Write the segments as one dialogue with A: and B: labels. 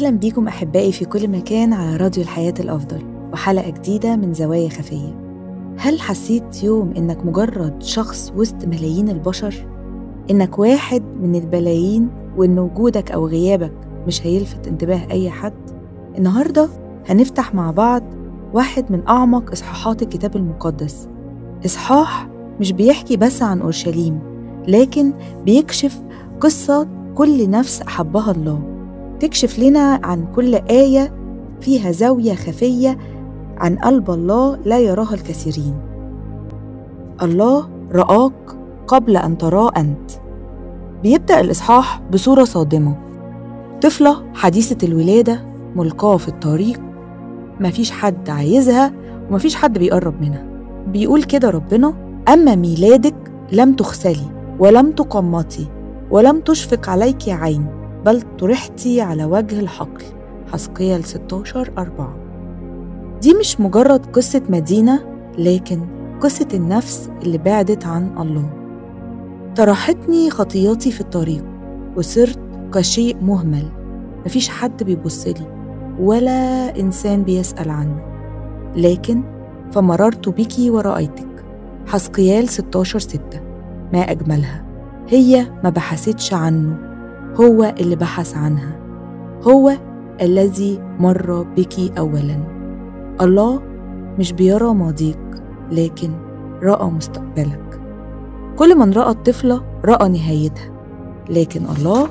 A: أهلا بيكم أحبائي في كل مكان على راديو الحياة الأفضل وحلقة جديدة من زوايا خفية هل حسيت يوم إنك مجرد شخص وسط ملايين البشر؟ إنك واحد من البلايين وإن وجودك أو غيابك مش هيلفت انتباه أي حد؟ النهاردة هنفتح مع بعض واحد من أعمق إصحاحات الكتاب المقدس إصحاح مش بيحكي بس عن أورشليم لكن بيكشف قصة كل نفس أحبها الله تكشف لنا عن كل آية فيها زاوية خفية عن قلب الله لا يراها الكثيرين الله رآك قبل أن تراه أنت بيبدأ الإصحاح بصورة صادمة طفلة حديثة الولادة ملقاة في الطريق مفيش حد عايزها ومفيش حد بيقرب منها بيقول كده ربنا أما ميلادك لم تخسلي ولم تقمطي ولم تشفق عليك عين بل طرحتي على وجه الحقل حسقيال 16 4 دي مش مجرد قصة مدينة لكن قصة النفس اللي بعدت عن الله طرحتني خطياتي في الطريق وصرت كشيء مهمل مفيش حد بيبصلي ولا إنسان بيسأل عنه لكن فمررت بك ورأيتك حسقيال 16 6 ما أجملها هي ما بحثتش عنه هو اللي بحث عنها هو الذي مر بك اولا الله مش بيرى ماضيك لكن راى مستقبلك كل من راى الطفله راى نهايتها لكن الله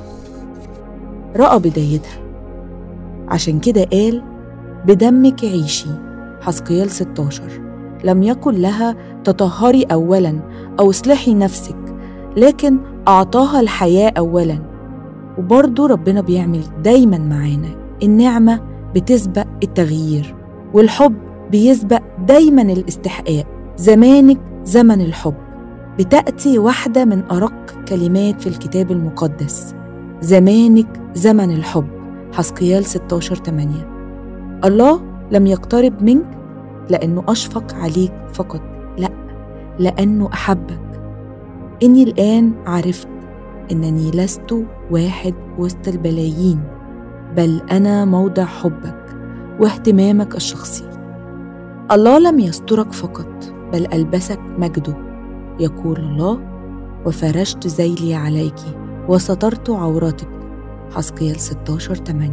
A: راى بدايتها عشان كده قال بدمك عيشي حسقيال 16 لم يقل لها تطهري اولا او اصلحي نفسك لكن أعطاها الحياة أولا وبرضه ربنا بيعمل دايما معانا النعمة بتسبق التغيير والحب بيسبق دايما الاستحقاق زمانك زمن الحب بتأتي واحدة من أرق كلمات في الكتاب المقدس زمانك زمن الحب حسقيال 16 8 الله لم يقترب منك لأنه أشفق عليك فقط لا لأنه أحبك إني الآن عرفت إنني لست واحد وسط البلايين بل أنا موضع حبك واهتمامك الشخصي الله لم يسترك فقط بل ألبسك مجده يقول الله وفرشت ذيلي عليك وسترت عوراتك حسقيال 16 8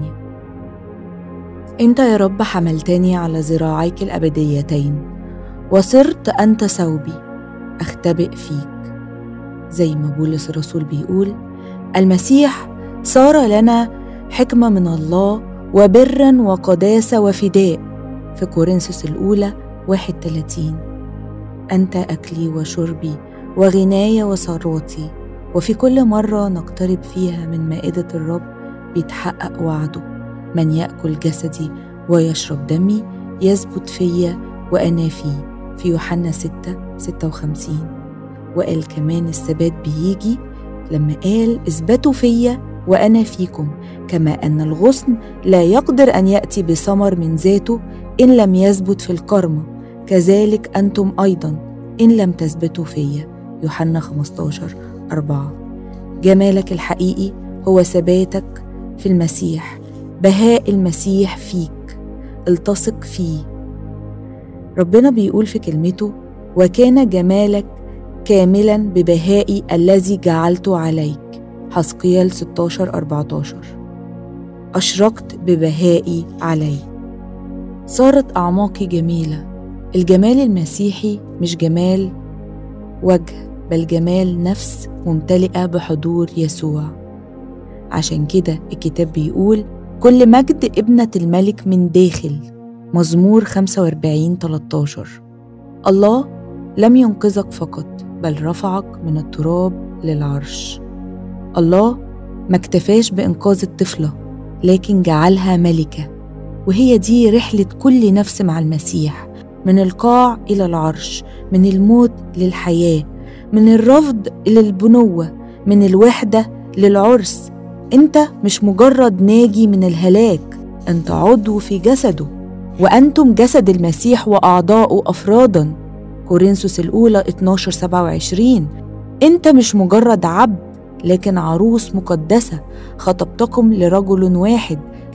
A: أنت يا رب حملتني على ذراعيك الأبديتين وصرت أنت ثوبي أختبئ فيك زي ما بولس الرسول بيقول المسيح صار لنا حكمة من الله وبرا وقداسة وفداء في كورنثوس الأولى 31 أنت أكلي وشربي وغناي وثروتي وفي كل مرة نقترب فيها من مائدة الرب بيتحقق وعده من يأكل جسدي ويشرب دمي يثبت فيا وأنا فيه في يوحنا 6 56 وقال كمان الثبات بيجي لما قال اثبتوا فيا وانا فيكم كما ان الغصن لا يقدر ان ياتي بثمر من ذاته ان لم يثبت في الكرمه كذلك انتم ايضا ان لم تثبتوا فيا يوحنا 15 4 جمالك الحقيقي هو ثباتك في المسيح بهاء المسيح فيك التصق فيه ربنا بيقول في كلمته وكان جمالك كاملا ببهائي الذي جعلت عليك حسقيال 16 14 أشرقت ببهائي علي صارت أعماقي جميلة الجمال المسيحي مش جمال وجه بل جمال نفس ممتلئة بحضور يسوع عشان كده الكتاب بيقول كل مجد ابنة الملك من داخل مزمور 45 13 الله لم ينقذك فقط بل رفعك من التراب للعرش الله ما اكتفاش بإنقاذ الطفلة لكن جعلها ملكة وهي دي رحلة كل نفس مع المسيح من القاع إلى العرش من الموت للحياة من الرفض إلى البنوة من الوحدة للعرس أنت مش مجرد ناجي من الهلاك أنت عضو في جسده وأنتم جسد المسيح وأعضاؤه أفرادا كورنثوس الأولى 12 27 أنت مش مجرد عبد لكن عروس مقدسة خطبتكم لرجل واحد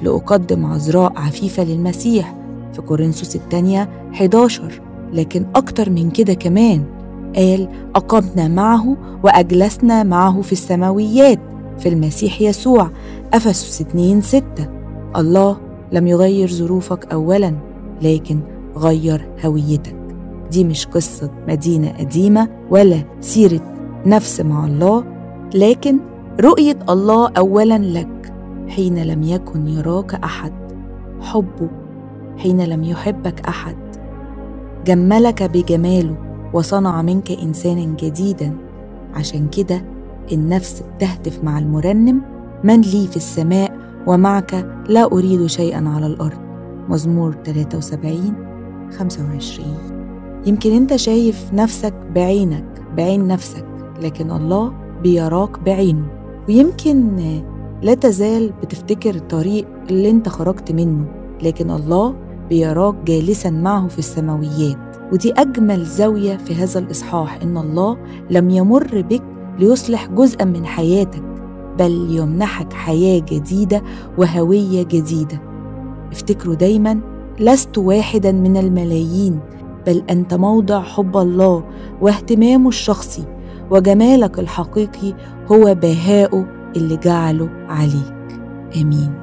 A: لأقدم عذراء عفيفة للمسيح في كورنثوس الثانية 11 لكن أكتر من كده كمان قال أقمنا معه وأجلسنا معه في السماويات في المسيح يسوع أفسس 2 6 الله لم يغير ظروفك أولا لكن غير هويتك دي مش قصة مدينة قديمة ولا سيرة نفس مع الله لكن رؤية الله أولا لك حين لم يكن يراك أحد حبه حين لم يحبك أحد جملك بجماله وصنع منك إنسانا جديدا عشان كده النفس بتهتف مع المرنم من لي في السماء ومعك لا أريد شيئا على الأرض مزمور 73 25 يمكن أنت شايف نفسك بعينك بعين نفسك لكن الله بيراك بعينه ويمكن لا تزال بتفتكر الطريق اللي انت خرجت منه لكن الله بيراك جالسا معه في السماويات ودي أجمل زاوية في هذا الإصحاح إن الله لم يمر بك ليصلح جزءا من حياتك بل يمنحك حياة جديدة وهوية جديدة افتكروا دايما لست واحدا من الملايين بل أنت موضع حب الله واهتمامه الشخصي وجمالك الحقيقي هو بهاؤه اللي جعله عليك آمين